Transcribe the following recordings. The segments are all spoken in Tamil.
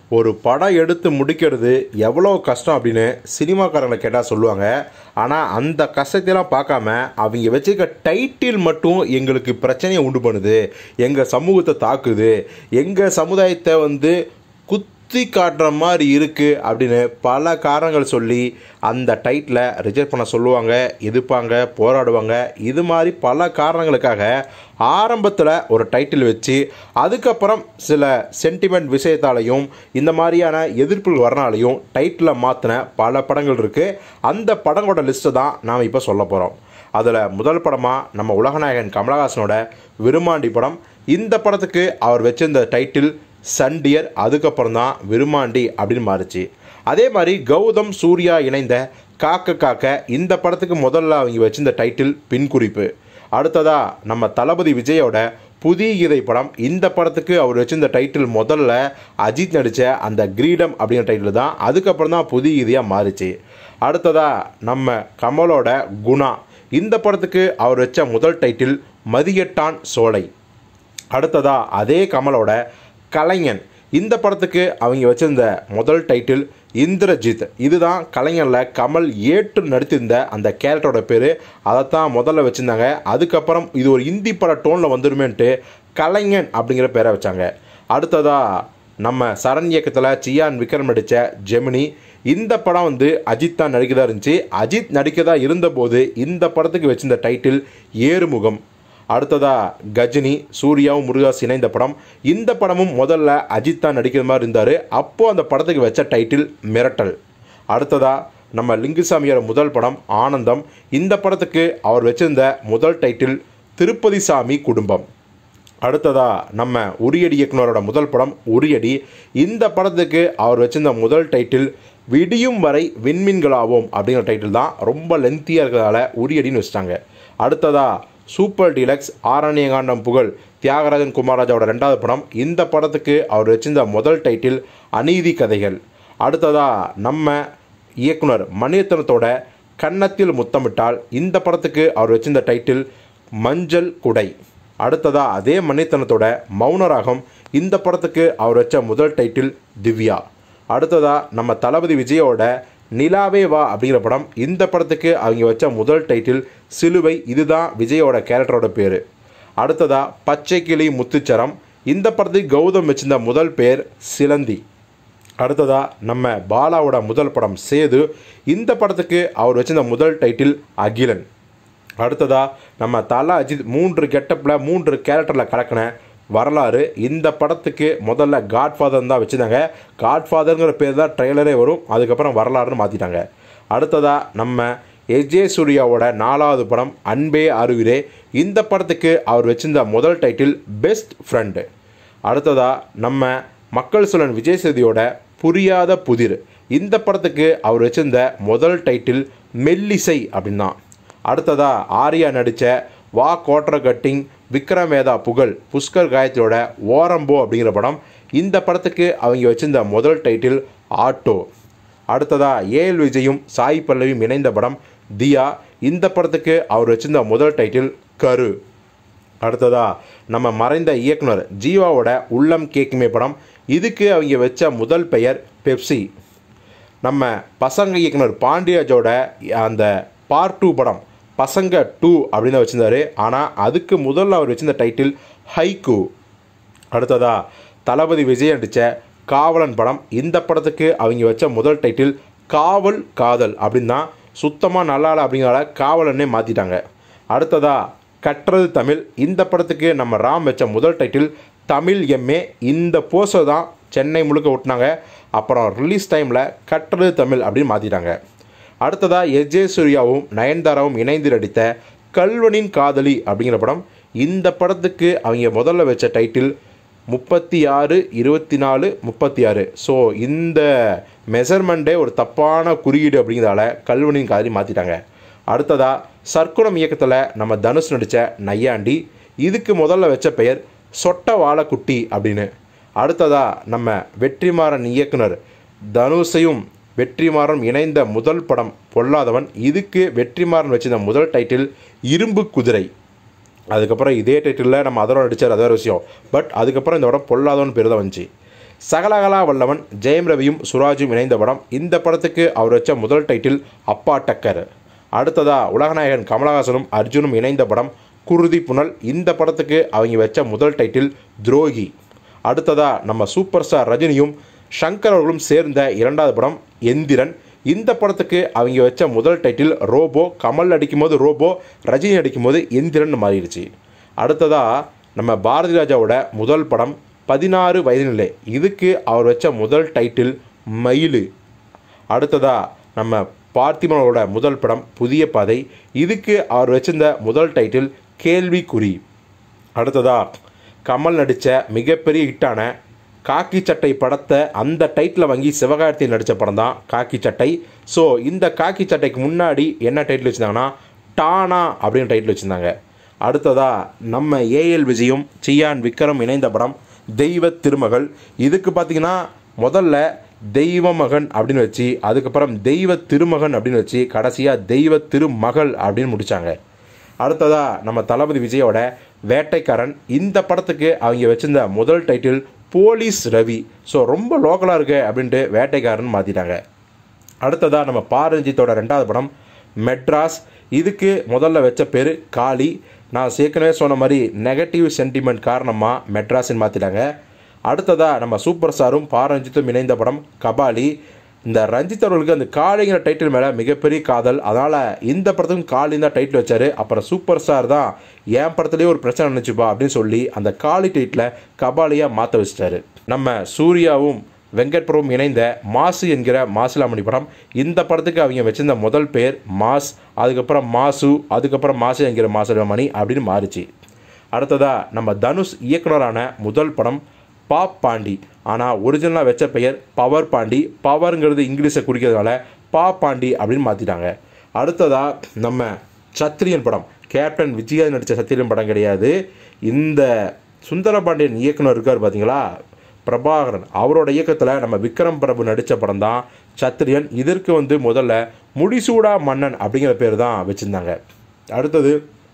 ஒரு படம் எடுத்து முடிக்கிறது எவ்வளோ கஷ்டம் அப்படின்னு சினிமாக்காரங்களை கேட்டால் சொல்லுவாங்க ஆனால் அந்த கஷ்டத்தையெல்லாம் பார்க்காம அவங்க வச்சிருக்க டைட்டில் மட்டும் எங்களுக்கு பிரச்சனையை உண்டு பண்ணுது எங்கள் சமூகத்தை தாக்குது எங்கள் சமுதாயத்தை வந்து குத்தி காட்டுற மாதிரி இருக்குது அப்படின்னு பல காரணங்கள் சொல்லி அந்த டைட்டில் ரிஜெக்ட் பண்ண சொல்லுவாங்க எதிர்ப்பாங்க போராடுவாங்க இது மாதிரி பல காரணங்களுக்காக ஆரம்பத்தில் ஒரு டைட்டில் வச்சு அதுக்கப்புறம் சில சென்டிமெண்ட் விஷயத்தாலையும் இந்த மாதிரியான எதிர்ப்புகள் வரனாலையும் டைட்டிலை மாற்றின பல படங்கள் இருக்குது அந்த படங்களோட லிஸ்ட்டை தான் நாம் இப்போ சொல்ல போகிறோம் அதில் முதல் படமாக நம்ம உலகநாயகன் கமலஹாசனோட விருமாண்டி படம் இந்த படத்துக்கு அவர் வச்சிருந்த டைட்டில் சண்டியர் அதுக்கப்புறம் தான் விருமாண்டி அப்படின்னு மாறுச்சு அதே மாதிரி கௌதம் சூர்யா இணைந்த காக்க காக்க இந்த படத்துக்கு முதல்ல அவங்க வச்சிருந்த டைட்டில் பின்குறிப்பு அடுத்ததா நம்ம தளபதி விஜயோட புதிய கீதை படம் இந்த படத்துக்கு அவர் வச்சிருந்த டைட்டில் முதல்ல அஜித் நடித்த அந்த கிரீடம் அப்படிங்கிற டைட்டில் தான் அதுக்கப்புறம் தான் புதிய கீதையாக மாறுச்சு அடுத்ததா நம்ம கமலோட குணா இந்த படத்துக்கு அவர் வச்ச முதல் டைட்டில் மதியட்டான் சோலை அடுத்ததா அதே கமலோட கலைஞன் இந்த படத்துக்கு அவங்க வச்சிருந்த முதல் டைட்டில் இந்திரஜித் இதுதான் கலைஞரில் கமல் ஏற்று நடித்திருந்த அந்த கேரக்டரோட பேர் அதைத்தான் முதல்ல வச்சுருந்தாங்க அதுக்கப்புறம் இது ஒரு இந்தி பட டோனில் வந்துருமேன்ட்டு கலைஞன் அப்படிங்கிற பேரை வச்சாங்க அடுத்ததா நம்ம சரண் இயக்கத்தில் சியான் விக்ரம் நடித்த ஜெமினி இந்த படம் வந்து அஜித் தான் நடிக்கதா இருந்துச்சு அஜித் நடிக்கதா இருந்தபோது இந்த படத்துக்கு வச்சிருந்த டைட்டில் ஏறுமுகம் அடுத்ததா கஜினி சூர்யாவும் முருகாஸ் இணைந்த படம் இந்த படமும் முதல்ல அஜித் தான் நடிக்கிற மாதிரி இருந்தார் அப்போது அந்த படத்துக்கு வச்ச டைட்டில் மிரட்டல் அடுத்ததா நம்ம லிங்குசாமியோட முதல் படம் ஆனந்தம் இந்த படத்துக்கு அவர் வச்சிருந்த முதல் டைட்டில் திருப்பதி சாமி குடும்பம் அடுத்ததா நம்ம உரியடி இயக்குனரோட முதல் படம் உரியடி இந்த படத்துக்கு அவர் வச்சிருந்த முதல் டைட்டில் விடியும் வரை விண்மீன்களாவோம் அப்படிங்கிற டைட்டில் தான் ரொம்ப லென்த்தியாக இருக்கிறதால உரியடின்னு வச்சிட்டாங்க அடுத்ததா சூப்பர் டீலக்ஸ் ஆரண்யகாண்டம் புகழ் தியாகராஜன் குமாரராஜாவோட ரெண்டாவது படம் இந்த படத்துக்கு அவர் வச்சிருந்த முதல் டைட்டில் அநீதி கதைகள் அடுத்ததா நம்ம இயக்குனர் மணிரத்னத்தோட கன்னத்தில் முத்தமிட்டால் இந்த படத்துக்கு அவர் வச்சிருந்த டைட்டில் மஞ்சள் குடை அடுத்ததா அதே மணித்தனத்தோட மௌனராகம் இந்த படத்துக்கு அவர் வச்ச முதல் டைட்டில் திவ்யா அடுத்ததா நம்ம தளபதி விஜயோட நிலாவே வா அப்படிங்கிற படம் இந்த படத்துக்கு அவங்க வச்ச முதல் டைட்டில் சிலுவை இதுதான் விஜயோட கேரக்டரோட பேர் அடுத்ததா பச்சை கிளி முத்துச்சரம் இந்த படத்துக்கு கௌதம் வச்சிருந்த முதல் பேர் சிலந்தி அடுத்ததா நம்ம பாலாவோட முதல் படம் சேது இந்த படத்துக்கு அவர் வச்சிருந்த முதல் டைட்டில் அகிலன் அடுத்ததா நம்ம தலா அஜித் மூன்று கெட்டப்பில் மூன்று கேரக்டரில் கலக்கின வரலாறு இந்த படத்துக்கு முதல்ல காட்ஃபாதர் தான் வச்சுருந்தாங்க காட்ஃபாதருங்கிற பேர் தான் ட்ரெய்லரே வரும் அதுக்கப்புறம் வரலாறுன்னு மாற்றிட்டாங்க அடுத்ததா நம்ம எஜே சூர்யாவோட நாலாவது படம் அன்பே அருவிரே இந்த படத்துக்கு அவர் வச்சிருந்த முதல் டைட்டில் பெஸ்ட் ஃப்ரெண்டு அடுத்ததா நம்ம மக்கள் சொல்லன் விஜய் சேதியோட புரியாத புதிர் இந்த படத்துக்கு அவர் வச்சிருந்த முதல் டைட்டில் மெல்லிசை அப்படின் தான் அடுத்ததா ஆர்யா நடித்த வா கோட்ர கட்டிங் விக்ரம் வேதா புகழ் புஷ்கர் காயத்ரியோட ஓரம்போ அப்படிங்கிற படம் இந்த படத்துக்கு அவங்க வச்சிருந்த முதல் டைட்டில் ஆட்டோ அடுத்ததா ஏஎல் விஜயும் சாய் பல்லவியும் இணைந்த படம் தியா இந்த படத்துக்கு அவர் வச்சிருந்த முதல் டைட்டில் கரு அடுத்ததா நம்ம மறைந்த இயக்குனர் ஜீவாவோட உள்ளம் கேக்குமே படம் இதுக்கு அவங்க வச்ச முதல் பெயர் பெப்சி நம்ம பசங்க இயக்குனர் பாண்டியராஜோட அந்த பார்ட் டூ படம் பசங்க டூ அப்படின்னு வச்சிருந்தாரு ஆனால் அதுக்கு முதல்ல அவர் வச்சிருந்த டைட்டில் ஹைக்கு அடுத்ததா தளபதி விஜய் நடித்த காவலன் படம் இந்த படத்துக்கு அவங்க வச்ச முதல் டைட்டில் காவல் காதல் அப்படின்னு தான் சுத்தமாக நல்லால அப்படிங்கிறத காவலன்னே மாற்றிட்டாங்க அடுத்ததா கற்றது தமிழ் இந்த படத்துக்கு நம்ம ராம் வச்ச முதல் டைட்டில் தமிழ் எம்ஏ இந்த போஸ்டர் தான் சென்னை முழுக்க விட்டினாங்க அப்புறம் ரிலீஸ் டைமில் கற்றது தமிழ் அப்படின்னு மாற்றிட்டாங்க அடுத்ததா எஜே சூர்யாவும் நயன்தாராவும் இணைந்து நடித்த கல்வனின் காதலி அப்படிங்கிற படம் இந்த படத்துக்கு அவங்க முதல்ல வச்ச டைட்டில் முப்பத்தி ஆறு இருபத்தி நாலு முப்பத்தி ஆறு ஸோ இந்த மெஷர்மெண்ட்டே ஒரு தப்பான குறியீடு அப்படிங்கிறதால கல்வனின் காதலி மாற்றிட்டாங்க அடுத்ததா சர்க்குணம் இயக்கத்தில் நம்ம தனுஷ் நடித்த நையாண்டி இதுக்கு முதல்ல வச்ச பெயர் சொட்ட வாழக்குட்டி அப்படின்னு அடுத்ததா நம்ம வெற்றிமாறன் இயக்குனர் தனுஷையும் வெற்றிமாறன் இணைந்த முதல் படம் பொல்லாதவன் இதுக்கு வெற்றிமாறன் வச்சிருந்த முதல் டைட்டில் இரும்பு குதிரை அதுக்கப்புறம் இதே டைட்டிலில் நம்ம அதோட நடித்தார் அது வேறு விஷயம் பட் அதுக்கப்புறம் இந்த படம் பொல்லாதவன் பேர் தான் வந்துச்சு சகலகலா வல்லவன் ஜெயம் ரவியும் சுராஜும் இணைந்த படம் இந்த படத்துக்கு அவர் வச்ச முதல் டைட்டில் அப்பா டக்கர் அடுத்ததா உலகநாயகன் கமலஹாசனும் அர்ஜுனும் இணைந்த படம் குருதி புனல் இந்த படத்துக்கு அவங்க வச்ச முதல் டைட்டில் துரோகி அடுத்ததா நம்ம சூப்பர் ஸ்டார் ரஜினியும் ஷங்கர் அவர்களும் சேர்ந்த இரண்டாவது படம் எந்திரன் இந்த படத்துக்கு அவங்க வச்ச முதல் டைட்டில் ரோபோ கமல் அடிக்கும்போது ரோபோ ரஜினி அடிக்கும்போது எந்திரன் மாறிடுச்சு அடுத்ததா நம்ம பாரதி ராஜாவோட முதல் படம் பதினாறு வயது நிலை இதுக்கு அவர் வச்ச முதல் டைட்டில் மயிலு அடுத்ததா நம்ம பார்த்திபனோட முதல் படம் புதிய பாதை இதுக்கு அவர் வச்சிருந்த முதல் டைட்டில் கேள்விக்குறி அடுத்ததா கமல் நடித்த மிகப்பெரிய ஹிட்டான காக்கி சட்டை படத்தை அந்த டைட்டில் வாங்கி சிவகார்த்தியில் நடித்த படம் தான் காக்கி சட்டை ஸோ இந்த காக்கி சட்டைக்கு முன்னாடி என்ன டைட்டில் வச்சுருந்தாங்கன்னா டானா அப்படின்னு டைட்டில் வச்சுருந்தாங்க அடுத்ததா நம்ம ஏஎல் விஜயும் சியான் விக்ரம் இணைந்த படம் தெய்வ திருமகள் இதுக்கு பார்த்தீங்கன்னா முதல்ல தெய்வ மகன் அப்படின்னு வச்சு அதுக்கப்புறம் தெய்வ திருமகன் அப்படின்னு வச்சு கடைசியாக தெய்வ திருமகள் அப்படின்னு முடித்தாங்க அடுத்ததா நம்ம தளபதி விஜயோட வேட்டைக்காரன் இந்த படத்துக்கு அவங்க வச்சிருந்த முதல் டைட்டில் போலீஸ் ரவி ஸோ ரொம்ப லோக்கலாக இருக்கு அப்படின்ட்டு வேட்டைக்காரன் மாற்றிட்டாங்க அடுத்ததாக நம்ம பாரஞ்சித்தோட ரெண்டாவது படம் மெட்ராஸ் இதுக்கு முதல்ல வச்ச பேர் காளி நான் ஏற்கனவே சொன்ன மாதிரி நெகட்டிவ் சென்டிமெண்ட் காரணமாக மெட்ராஸ்ன்னு மாற்றிட்டாங்க அடுத்ததாக நம்ம சூப்பர் ஸ்டாரும் பாரஞ்சித்தும் இணைந்த படம் கபாலி இந்த ரஞ்சித் அவர்களுக்கு அந்த காளிங்கிற டைட்டில் மேலே மிகப்பெரிய காதல் அதனால் இந்த படத்துக்கும் காளின்னு தான் டைட்டில் வச்சார் அப்புறம் சூப்பர் ஸ்டார் தான் என் படத்துலேயே ஒரு பிரச்சனை நினச்சிப்பா அப்படின்னு சொல்லி அந்த காளி டைட்டில் கபாலியாக மாற்ற வச்சிட்டாரு நம்ம சூர்யாவும் வெங்கட் பிரபுவும் இணைந்த மாசு என்கிற மாசிலாமணி படம் இந்த படத்துக்கு அவங்க வச்சிருந்த முதல் பேர் மாஸ் அதுக்கப்புறம் மாசு அதுக்கப்புறம் மாசு என்கிற மாசிலாமணி அப்படின்னு மாறுச்சு அடுத்ததா நம்ம தனுஷ் இயக்குனரான முதல் படம் பாப் பாண்டி ஆனால் ஒரிஜினலாக வச்ச பெயர் பவர் பாண்டி பவருங்கிறது இங்கிலீஷை குறிக்கிறதுனால பா பாண்டி அப்படின்னு மாற்றிட்டாங்க அடுத்ததா நம்ம சத்திரியன் படம் கேப்டன் விஜயா நடித்த சத்திரியன் படம் கிடையாது இந்த சுந்தரபாண்டியன் இயக்குனர் இருக்கார் பார்த்தீங்களா பிரபாகரன் அவரோட இயக்கத்தில் நம்ம விக்ரம் பிரபு நடித்த படம் தான் சத்திரியன் இதற்கு வந்து முதல்ல முடிசூடா மன்னன் அப்படிங்கிற பேர் தான் வச்சுருந்தாங்க அடுத்தது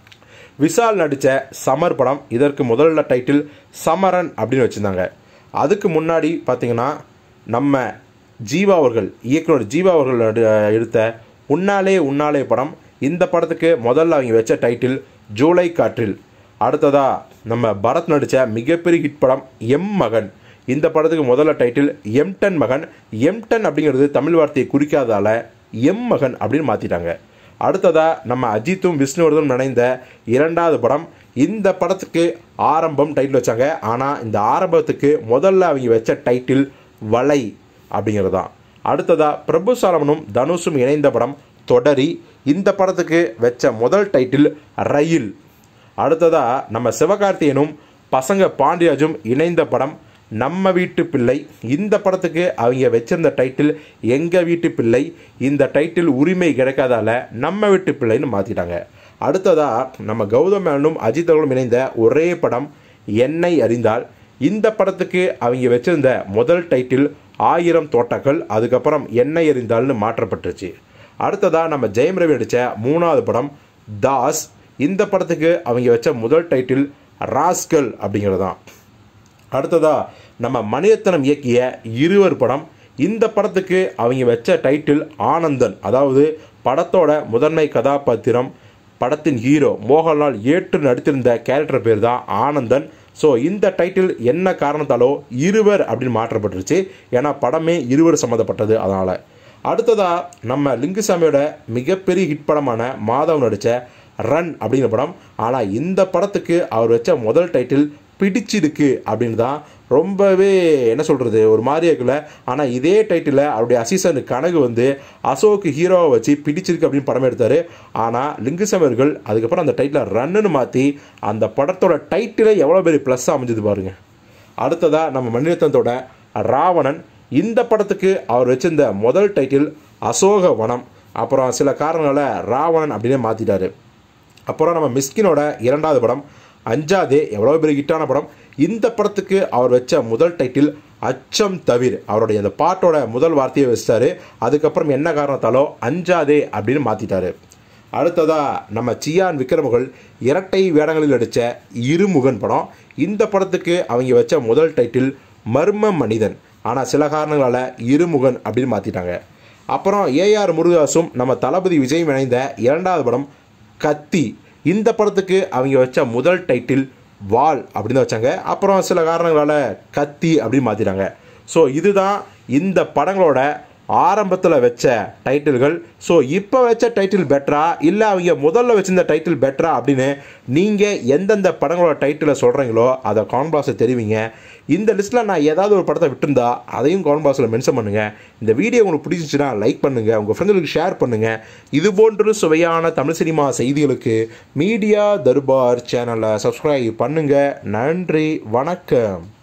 விஷால் நடித்த சமர் படம் இதற்கு முதல்ல டைட்டில் சமரன் அப்படின்னு வச்சுருந்தாங்க அதுக்கு முன்னாடி பார்த்தீங்கன்னா நம்ம ஜீவா அவர்கள் இயக்குனர் ஜீவா அவர்கள் நடி- எடுத்த உன்னாலே உன்னாலே படம் இந்த படத்துக்கு முதல்ல அவங்க வச்ச டைட்டில் ஜூலை காற்றில் அடுத்ததா நம்ம பரத் நடித்த மிகப்பெரிய ஹிட் படம் எம் மகன் இந்த படத்துக்கு முதல்ல டைட்டில் எம்டன் மகன் எம்டன் அப்படிங்கிறது தமிழ் வார்த்தையை குறிக்காதால எம் மகன் அப்படின்னு மாற்றிட்டாங்க அடுத்ததா நம்ம அஜித்தும் விஷ்ணுவர்தனும் இணைந்த இரண்டாவது படம் இந்த படத்துக்கு ஆரம்பம் டைட்டில் வச்சாங்க ஆனால் இந்த ஆரம்பத்துக்கு முதல்ல அவங்க வச்ச டைட்டில் வலை அப்படிங்கிறது தான் அடுத்ததா பிரபு சாலமனும் தனுஷும் இணைந்த படம் தொடரி இந்த படத்துக்கு வச்ச முதல் டைட்டில் ரயில் அடுத்ததா நம்ம சிவகார்த்தியனும் பசங்க பாண்டியாஜும் இணைந்த படம் நம்ம வீட்டு பிள்ளை இந்த படத்துக்கு அவங்க வச்சிருந்த டைட்டில் எங்க வீட்டு பிள்ளை இந்த டைட்டில் உரிமை கிடைக்காதால நம்ம வீட்டு பிள்ளைன்னு மாத்திட்டாங்க அடுத்ததா நம்ம கௌதம் மேனனும் அஜித் அவர்களும் இணைந்த ஒரே படம் என்னை அறிந்தால் இந்த படத்துக்கு அவங்க வச்சிருந்த முதல் டைட்டில் ஆயிரம் தோட்டங்கள் அதுக்கப்புறம் என்னை அறிந்தால்னு மாற்றப்பட்டுருச்சு அடுத்ததா நம்ம ஜெயம் ரவி நடித்த மூணாவது படம் தாஸ் இந்த படத்துக்கு அவங்க வச்ச முதல் டைட்டில் ராஸ்கல் அப்படிங்கிறது தான் அடுத்ததா நம்ம மணிரத்னம் இயக்கிய இருவர் படம் இந்த படத்துக்கு அவங்க வச்ச டைட்டில் ஆனந்தன் அதாவது படத்தோட முதன்மை கதாபாத்திரம் படத்தின் ஹீரோ மோகன்லால் ஏற்று நடித்திருந்த கேரக்டர் பேர் தான் ஆனந்தன் ஸோ இந்த டைட்டில் என்ன காரணத்தாலோ இருவர் அப்படின்னு மாற்றப்பட்டுருச்சு ஏன்னா படமே இருவர் சம்மந்தப்பட்டது அதனால் அடுத்ததா நம்ம லிங்குசாமியோட மிகப்பெரிய ஹிட் படமான மாதவ் நடித்த ரன் அப்படிங்கிற படம் ஆனால் இந்த படத்துக்கு அவர் வச்ச முதல் டைட்டில் பிடிச்சிருக்கு அப்படின்னு தான் ரொம்பவே என்ன சொல்கிறது ஒரு மாதிரியா இருக்குல்ல ஆனால் இதே டைட்டில் அவருடைய அசிஸ்டன்ட் கனகு வந்து அசோக் ஹீரோவை வச்சு பிடிச்சிருக்கு அப்படின்னு படம் எடுத்தார் ஆனால் லிங்குசாமி அவர்கள் அதுக்கப்புறம் அந்த டைட்டிலை ரன்னுன்னு மாற்றி அந்த படத்தோட டைட்டிலே எவ்வளோ பெரிய ப்ளஸ்ஸாக அமைஞ்சது பாருங்க அடுத்ததாக நம்ம மணிரத்னத்தோட ராவணன் இந்த படத்துக்கு அவர் வச்சிருந்த முதல் டைட்டில் அசோக வனம் அப்புறம் சில காரணங்களால் ராவணன் அப்படின்னே மாற்றிட்டாரு அப்புறம் நம்ம மிஸ்கினோட இரண்டாவது படம் அஞ்சாதே எவ்வளோ பெரிய ஹிட்டான படம் இந்த படத்துக்கு அவர் வச்ச முதல் டைட்டில் அச்சம் தவிர் அவருடைய அந்த பாட்டோட முதல் வார்த்தையை வச்சிட்டாரு அதுக்கப்புறம் என்ன காரணத்தாலோ அஞ்சாதே அப்படின்னு மாற்றிட்டாரு அடுத்ததா நம்ம சியான் விக்ரமகள் இரட்டை வேடங்களில் நடித்த இருமுகன் படம் இந்த படத்துக்கு அவங்க வச்ச முதல் டைட்டில் மர்ம மனிதன் ஆனால் சில காரணங்களால் இருமுகன் அப்படின்னு மாற்றிட்டாங்க அப்புறம் ஏஆர் முருகாசும் நம்ம தளபதி விஜய் இணைந்த இரண்டாவது படம் கத்தி இந்த படத்துக்கு அவங்க வச்ச முதல் டைட்டில் வால் அப்படின்னு வச்சாங்க அப்புறம் சில காரணங்களால் கத்தி அப்படின்னு மாற்றிட்டாங்க ஸோ இதுதான் இந்த படங்களோட ஆரம்பத்தில் வச்ச டைட்டில்கள் ஸோ இப்போ வச்ச டைட்டில் பெட்டரா இல்லை அவங்க முதல்ல வச்சிருந்த டைட்டில் பெட்டரா அப்படின்னு நீங்கள் எந்தெந்த படங்களோட டைட்டிலை சொல்கிறீங்களோ அதை கான் பாக்ஸில் தெரிவிங்க இந்த லிஸ்ட்டில் நான் ஏதாவது ஒரு படத்தை விட்டுருந்தா அதையும் கான் பாக்ஸில் மென்ஷன் பண்ணுங்கள் இந்த வீடியோ உங்களுக்கு பிடிச்சிச்சுன்னா லைக் பண்ணுங்கள் உங்கள் ஃப்ரெண்டுகளுக்கு ஷேர் பண்ணுங்கள் இது போன்ற சுவையான தமிழ் சினிமா செய்திகளுக்கு மீடியா தர்பார் சேனலை சப்ஸ்கிரைப் பண்ணுங்கள் நன்றி வணக்கம்